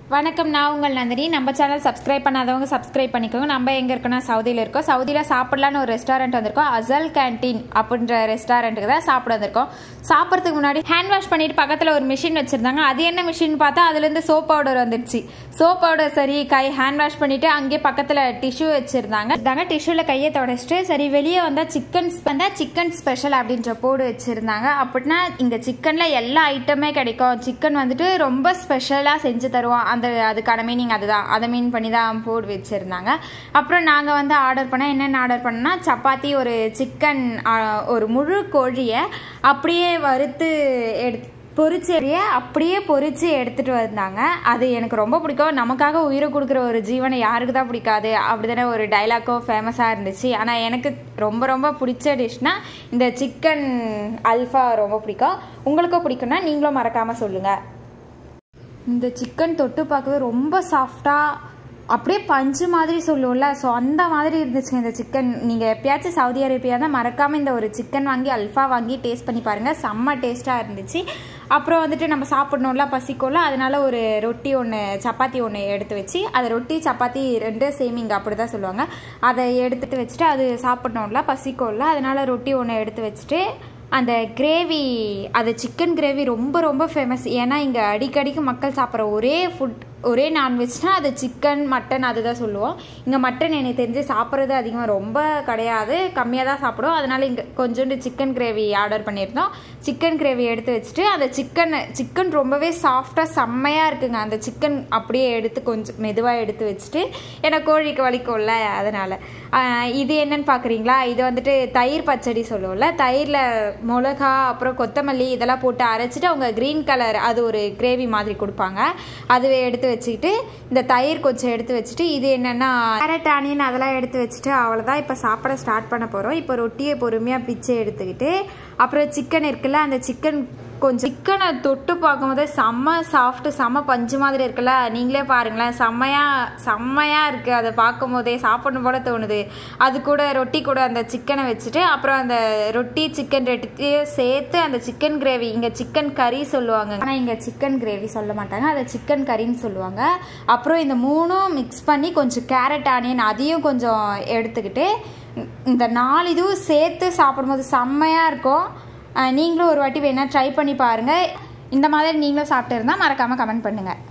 வணக்கம் நான் உங்கள் நந்தினி நம்ம சேனல் சப்ஸ்கிரைப் பண்ணாதவங்க சப்ஸ்கிரைப் பண்ணிக்கோங்க நம்ம எங்கே இருக்கோம்னா சவுதியில் இருக்கோம் சவுதியில் சாப்பிடலான்னு ஒரு ரெஸ்டாரண்ட் வந்திருக்கோம் அசல் கேண்டீன் அப்படின்ற ரெஸ்டாரண்ட்டுக்கு தான் சாப்பிட வந்திருக்கோம் சாப்பிட்றதுக்கு முன்னாடி ஹேண்ட் வாஷ் பண்ணிட்டு பக்கத்தில் ஒரு மிஷின் வச்சுருந்தாங்க அது என்ன மிஷின் பார்த்தா அதுலேருந்து சோப் பவுடர் வந்துடுச்சு சோப் பவுடர் சரி கை ஹேண்ட் வாஷ் பண்ணிட்டு அங்கேயே பக்கத்தில் டிஷ்யூ வச்சுருந்தாங்க தாங்க டிஷ்யூவில் கையை தொடச்சிட்டு சரி வெளியே வந்தால் சிக்கன் வந்தால் சிக்கன் ஸ்பெஷல் அப்படின்ற போர்டு வச்சுருந்தாங்க அப்படின்னா இங்கே சிக்கனில் எல்லா ஐட்டமே கிடைக்கும் சிக்கன் வந்துட்டு ரொம்ப ஸ்பெஷலாக செஞ்சு தருவோம் அந்த அதுக்கான மீனிங் அதுதான் அதை மீன் பண்ணி தான் போர்டு வச்சுருந்தாங்க அப்புறம் நாங்கள் வந்து ஆர்டர் பண்ணால் என்னென்ன ஆர்டர் பண்ணோம்னா சப்பாத்தி ஒரு சிக்கன் ஒரு முழு கோழியை அப்படியே வறுத்து எடுத்து பொரிச்செறிய அப்படியே பொரிச்சு எடுத்துட்டு வந்தாங்க அது எனக்கு ரொம்ப பிடிக்கும் நமக்காக உயிரை கொடுக்குற ஒரு ஜீவனை யாருக்கு தான் பிடிக்காது அப்படிதானே ஒரு டைலாக்கோ ஃபேமஸாக இருந்துச்சு ஆனால் எனக்கு ரொம்ப ரொம்ப பிடிச்ச டிஷ்னா இந்த சிக்கன் அல்ஃபா ரொம்ப பிடிக்கும் உங்களுக்கும் பிடிக்கும்னா நீங்களும் மறக்காமல் சொல்லுங்கள் இந்த சிக்கன் தொட்டு பார்க்கவே ரொம்ப சாஃப்டாக அப்படியே பஞ்சு மாதிரி சொல்லுவோம்ல ஸோ அந்த மாதிரி இருந்துச்சுங்க இந்த சிக்கன் நீங்கள் எப்பயாச்சும் சவுதி அரேபியா தான் மறக்காமல் இந்த ஒரு சிக்கன் வாங்கி அல்ஃபா வாங்கி டேஸ்ட் பண்ணி பாருங்கள் செம்ம டேஸ்ட்டாக இருந்துச்சு அப்புறம் வந்துட்டு நம்ம சாப்பிட்ணும்ல பசிக்கும்ல அதனால ஒரு ரொட்டி ஒன்று சப்பாத்தி ஒன்று எடுத்து வச்சு அதை ரொட்டி சப்பாத்தி ரெண்டு சேமிங்க அப்படி தான் சொல்லுவாங்க அதை எடுத்துகிட்டு வச்சுட்டு அது சாப்பிட்ணும்ல பசிக்கும்ல அதனால ரொட்டி ஒன்று எடுத்து வச்சுட்டு அந்த கிரேவி அது சிக்கன் கிரேவி ரொம்ப ரொம்ப ஃபேமஸ் ஏன்னா இங்கே அடிக்கடிக்கு மக்கள் சாப்பிட்ற ஒரே ஃபுட் ஒரே நான்வெஜ்னால் அது சிக்கன் மட்டன் அதுதான் சொல்லுவோம் இங்கே மட்டன் எனக்கு தெரிஞ்சு சாப்பிட்றது அதிகமாக ரொம்ப கிடையாது கம்மியாக தான் சாப்பிடுவோம் அதனால் இங்கே கொஞ்சோண்டு சிக்கன் கிரேவி ஆர்டர் பண்ணியிருந்தோம் சிக்கன் கிரேவி எடுத்து வச்சுட்டு அந்த சிக்கன் சிக்கன் ரொம்பவே சாஃப்டாக செம்மையாக இருக்குங்க அந்த சிக்கன் அப்படியே எடுத்து கொஞ்சம் மெதுவாக எடுத்து வச்சுட்டு ஏன்னா கோழிக்கு வலிக்கும்ல அதனால் இது என்னன்னு பார்க்குறீங்களா இது வந்துட்டு தயிர் பச்சடி சொல்லுவோம்ல தயிரில் மிளகா அப்புறம் கொத்தமல்லி இதெல்லாம் போட்டு அரைச்சிட்டு அவங்க க்ரீன் கலர் அது ஒரு கிரேவி மாதிரி கொடுப்பாங்க அதுவே எடுத்து வச்சுக்கிட்டு இந்த தயிர் கொஞ்சம் எடுத்து வச்சுட்டு இது என்னென்னா கேரட் ஆனியன் அதெல்லாம் எடுத்து வச்சுட்டு அவ்வளோதான் இப்போ சாப்பிட ஸ்டார்ட் பண்ண போகிறோம் இப்போ ரொட்டியை பொறுமையாக பிச்சை எடுத்துக்கிட்டு அப்புறம் சிக்கன் இருக்குல்ல அந்த சிக்கன் கொஞ்சம் சிக்கனை தொட்டு பார்க்கும்போது செம்ம சாஃப்ட்டு செம்ம பஞ்சு மாதிரி இருக்குல்ல நீங்களே பாருங்களேன் செம்மையாக செம்மையாக இருக்குது அதை பார்க்கும் போதே சாப்பிடணும் போல தோணுது அது கூட ரொட்டி கூட அந்த சிக்கனை வச்சுட்டு அப்புறம் அந்த ரொட்டி சிக்கன் ரெட்டியும் சேர்த்து அந்த சிக்கன் கிரேவி இங்கே சிக்கன் கறி சொல்லுவாங்க ஆனால் இங்கே சிக்கன் கிரேவி சொல்ல மாட்டாங்க அதை சிக்கன் கறின்னு சொல்லுவாங்க அப்புறம் இந்த மூணும் மிக்ஸ் பண்ணி கொஞ்சம் கேரட் ஆனியன் அதையும் கொஞ்சம் எடுத்துக்கிட்டு இந்த நாலு இதுவும் சேர்த்து சாப்பிடும்போது செம்மையாக இருக்கும் நீங்களும் ஒரு வாட்டி வேணால் ட்ரை பண்ணி பாருங்கள் இந்த மாதிரி நீங்களும் சாப்பிட்டு இருந்தால் மறக்காமல் கமெண்ட் பண்ணுங்கள்